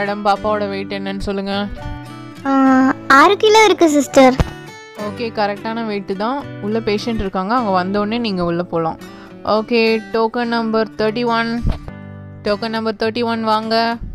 Madam பாப்பாவோட wait என்னன்னு சொல்லுங்கள் ஆ, ஆறு கிலோ இருக்குது சிஸ்டர் ஓகே கரெக்டான வெயிட்டு தான் உள்ள பேஷண்ட் இருக்காங்க அவங்க வந்தோடனே நீங்கள் உள்ளே போகலாம் okay token number thirty one token number thirty one வாங்க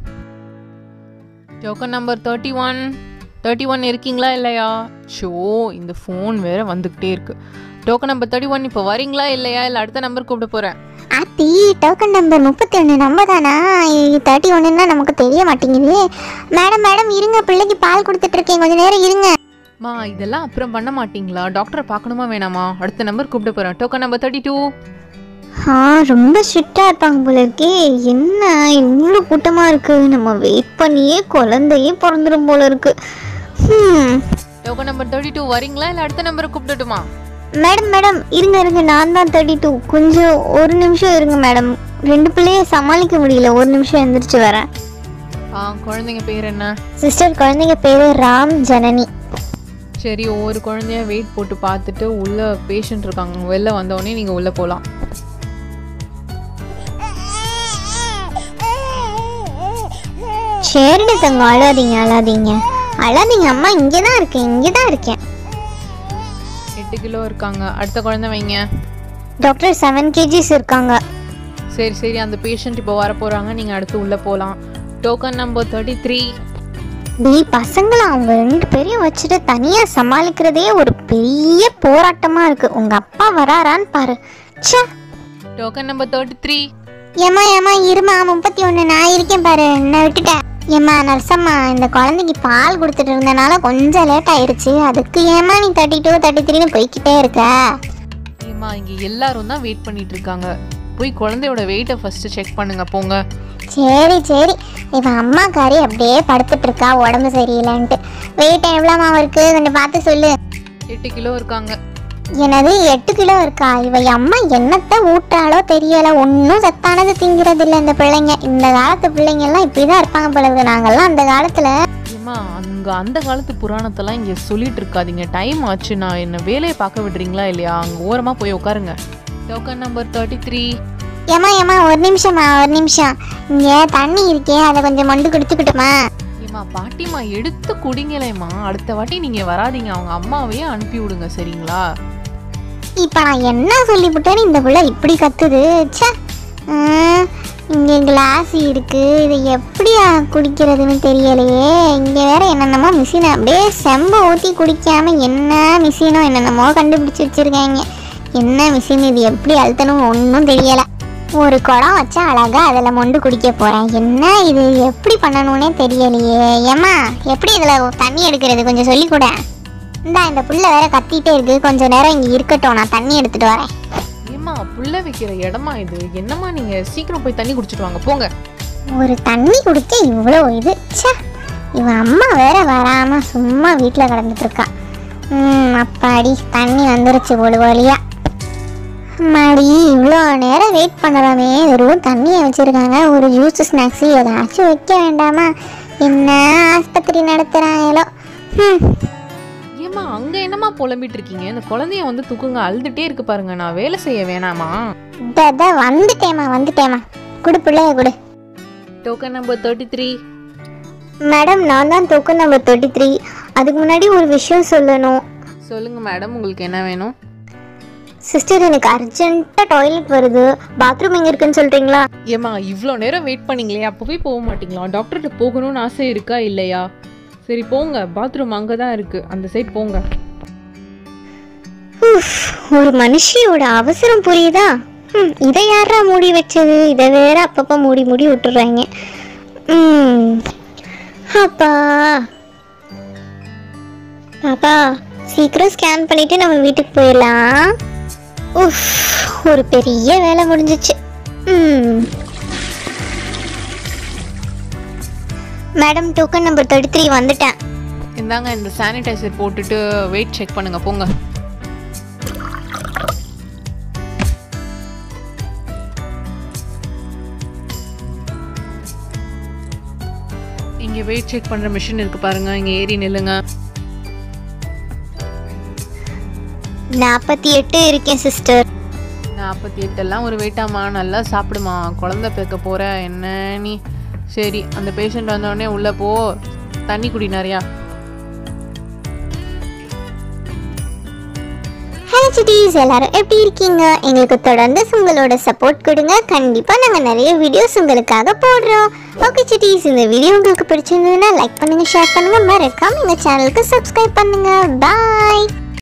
token number thirty one thirty one இருக்கீங்களா இல்லையா ஷோ இந்த ஃபோன் வேற வந்துக்கிட்டே இருக்கு டோக்கன் நம்பர் தேர்ட்டி ஒன் இப்போ வரீங்களா இல்லையா இல்லை அடுத்த நம்பர் கூப்பிட போகிறேன் ஆத்தி டோக்கன் நம்பர் முப்பத்தி ஒன்று நம்ம தானா தேர்ட்டி ஒன்றுன்னா நமக்கு தெரிய மாட்டேங்குது மேடம் மேடம் இருங்க பிள்ளைக்கு பால் கொடுத்துட்ருக்கேன் கொஞ்சம் நேரம் இருங்க மா இதெல்லாம் அப்புறம் பண்ண மாட்டீங்களா டாக்டரை பார்க்கணுமா வேணாமா அடுத்த நம்பர் கூப்பிட போகிறேன் டோக்கன் நம்பர் தேர்ட்டி டூ ஆ ரொம்ப ஸ்ட்ரிக்டாக இருப்பாங்க போல இருக்கே என்ன இவ்வளோ கூட்டமாக இருக்குது நம்ம வெயிட் பண்ணியே குழந்தையே பிறந்துடும் போல இருக்கு ஹம். டோக்கன் நம்பர் தேர்ட்டி டூ வரீங்களா இல்லை அடுத்த நம்பரை கூப்பிடட்டுமா மேடம் மேடம் இருங்க இருங்க நான் தான் தேர்ட்டி டூ கொஞ்சம் ஒரு நிமிஷம் இருங்க மேடம் ரெண்டு பிள்ளைய சமாளிக்க முடியல ஒரு நிமிஷம் எந்திரிச்சு வரேன் ஆ குழந்தைங்க பேர் என்ன சிஸ்டர் குழந்தைங்க பேரு ராம் ஜனனி சரி ஒவ்வொரு குழந்தைய வெயிட் போட்டு பார்த்துட்டு உள்ள பேஷண்ட் இருக்காங்க வெளில வந்தோடனே நீங்கள் உள்ளே போகலாம் சரிடி தங்க அழாதீங்க அழாதீங்க அழாதீங்க அம்மா இங்கே தான் இருக்கேன் இங்கே தான் இருக்கேன் எட்டு கிலோ இருக்காங்க அடுத்த குழந்தை வைங்க டாக்டர் செவன் கேஜிஸ் இருக்காங்க சரி சரி அந்த பேஷண்ட் இப்போ வர போகிறாங்க நீங்கள் அடுத்து உள்ளே போகலாம் டோக்கன் நம்பர் தேர்ட்டி த்ரீ டேய் பசங்களை அவங்க ரெண்டு பேரையும் வச்சுட்டு தனியாக சமாளிக்கிறதே ஒரு பெரிய போராட்டமாக இருக்கு உங்கள் அப்பா வராரான்னு பாரு ச்சே டோக்கன் நம்பர் தேர்ட்டி த்ரீ ஏமா ஏமா இருமா முப்பத்தி ஒன்று நான் இருக்கேன் பாரு நான் விட்டுட்டேன் ஏம்மா நர்சம்மா இந்த குழந்தைக்கு பால் கொடுத்துட்டு இருந்தனால கொஞ்சம் லேட் ஆயிருச்சு அதுக்கு ஏமா நீ தேர்ட்டி டூ தேர்ட்டி த்ரீன்னு போய்க்கிட்டே இருக்க ஏம்மா இங்கே எல்லாரும் தான் வெயிட் பண்ணிட்டு இருக்காங்க போய் குழந்தையோட வெயிட்டை ஃபஸ்ட்டு செக் பண்ணுங்க போங்க சரி சரி இவன் அம்மாக்காரி அப்படியே படுத்துட்டு இருக்கா உடம்பு சரியில்லைன்ட்டு வெயிட் எவ்வளோமா இருக்கு கொஞ்சம் பார்த்து சொல்லு எட்டு கிலோ இருக்காங்க எனது எட்டு கிலோ இருக்கா இவ அம்மா என்னத்த ஊட்டுறாளோ தெரியல ஒன்றும் சத்தானது திங்கிறது இல்லை இந்த பிள்ளைங்க இந்த காலத்து பிள்ளைங்க எல்லாம் இப்படிதான் இருப்பாங்க போல இருக்கு நாங்கெல்லாம் அந்த காலத்துல ஏம்மா அங்கே அந்த காலத்து புராணத்தெல்லாம் இங்கே சொல்லிட்டு இருக்காதீங்க டைம் ஆச்சு நான் என்ன வேலையை பார்க்க விடுறீங்களா இல்லையா அங்கே ஓரமாக போய் உட்காருங்க டோக்கன் நம்பர் தேர்ட்டி த்ரீ ஏமா ஏமா ஒரு நிமிஷமா ஒரு நிமிஷம் இங்க தண்ணி இருக்கே அதை கொஞ்சம் மொண்டு குடிச்சுக்கிட்டுமா ஏம்மா பாட்டிம்மா எடுத்து குடிங்களேம்மா அடுத்த வாட்டி நீங்கள் வராதீங்க அவங்க அம்மாவையே அனுப்பி விடுங்க சரிங்களா இப்போ நான் என்ன சொல்லிவிட்டேன்னு இந்த பிள்ளை இப்படி கத்துது ச்சே ம், இங்க கிளாஸ் இருக்கு இது எப்படியா குடிக்கிறதுன்னு தெரியலையே இங்க வேற என்னென்னமோ மிஷினை அப்படியே செம்ப ஊற்றி குடிக்காம என்ன மிஷினோ என்னென்னமோ கண்டுபிடிச்சு வச்சிருக்காங்க என்ன மிஷின் இது எப்படி அழுத்தணும் ஒன்றும் தெரியல ஒரு குடம் வச்சா அழகா அதில் மொண்டு குடிக்க போறேன் என்ன இது எப்படி பண்ணணும்னே தெரியலையே ஏம்மா எப்படி இதில் தண்ணி எடுக்கிறது கொஞ்சம் சொல்லிக் கூட இந்தா இந்த புள்ள வேற கத்திட்டே இருக்கு கொஞ்ச நேரம் இங்க இருக்கட்டும் நான் தண்ணி எடுத்துட்டு வரேன் ஏம்மா புள்ள வைக்கிற இடமா இது என்னம்மா நீங்கள் சீக்கிரம் போய் தண்ணி குடிச்சிட்டு வாங்க போங்க ஒரு தண்ணி குடிக்க இவ்வளோ இது ச்சே இவன் அம்மா வேற வராம சும்மா வீட்டில் கிடந்துட்டு இருக்கா ம் அப்பாடி தண்ணி வந்துருச்சு ஒரு வழியா அம்மாடி இவ்வளோ நேரம் வெயிட் பண்ணுறோமே வெறும் தண்ணியை வச்சுருக்காங்க ஒரு ஜூஸ் ஸ்நாக்ஸு ஏதாச்சும் வைக்க வேண்டாமா என்ன ஆஸ்பத்திரி நடத்துகிறாங்களோ ம் ஏம்மா அங்கே என்னம்மா புலம்பிட்டு இருக்கீங்க இந்த குழந்தைய வந்து தூக்குங்க அழுதுட்டே இருக்கு பாருங்க நான் வேலை செய்ய வேணாமா இதோ இதோ வந்துட்டேம்மா வந்துட்டேம்மா குடு பிள்ளைய குடு token number thirty three madam நான் தான் டோக்கன் நம்பர் தேர்ட்டி த்ரீ அதுக்கு முன்னாடி ஒரு விஷயம் சொல்லணும் சொல்லுங்க மேடம் உங்களுக்கு என்ன வேணும் சிஸ்டர் எனக்கு அர்ஜென்ட்டாக டாய்லெட் வருது பாத்ரூம் எங்கே இருக்குன்னு சொல்கிறீங்களா ஏம்மா இவ்வளோ நேரம் வெயிட் பண்ணீங்களே அப்போவே போக மாட்டீங்களா டாக்டர்கிட்ட போகணும்னு ஆசை இருக்கா இல்லையா சரி போங்க பாத்ரூம் அங்கே தான் இருக்குது அந்த சைட் போங்க உஃப், ஒரு மனுஷியோட அவசரம் புரியுதா ம், இதை யாரா மூடி வச்சது இதை வேற அப்பப்போ மூடி மூடி விட்டுறாங்க ம் அப்பா பாப்பா சீக்கிரம் ஸ்கேன் பண்ணிட்டு நம்ம வீட்டுக்கு போயிடலாம் உஃப் ஒரு பெரிய வேலை முடிஞ்சிச்சு ம் madam token number thirty three வந்துட்டேன் இந்தாங்க இந்த சானிடைசர் போட்டுட்டு வெயிட் செக் பண்ணுங்க போங்க இங்கே வெயிட் செக் பண்ணுற மிஷின் இருக்கு பாருங்க இங்கே ஏறி நில்லுங்க நாற்பத்தி எட்டு இருக்கேன் சிஸ்டர் நாற்பத்தி எட்டெல்லாம் ஒரு வெயிட்டாம்மா நல்லா சாப்பிடுமா குழந்தை பேக்க போற என்ன நீ சரி அந்த பேஷண்ட் வந்தோடனே உள்ளே போ தண்ணி குடி நிறையா ஹலோ சிட்டிஸ் எல்லாரும் எப்படி இருக்கீங்க எங்களுக்கு தொடர்ந்து உங்களோட சப்போர்ட் கொடுங்க கண்டிப்பாக நாங்கள் நிறைய வீடியோஸ் உங்களுக்காக போடுறோம் ஓகே சிட்டிஸ் இந்த வீடியோ உங்களுக்கு பிடிச்சிருந்ததுன்னா லைக் பண்ணுங்கள் ஷேர் பண்ணுங்கள் மறக்காம எங்கள் சேனலுக்கு சப்ஸ்கிரைப் பண்ணுங்கள் பாய்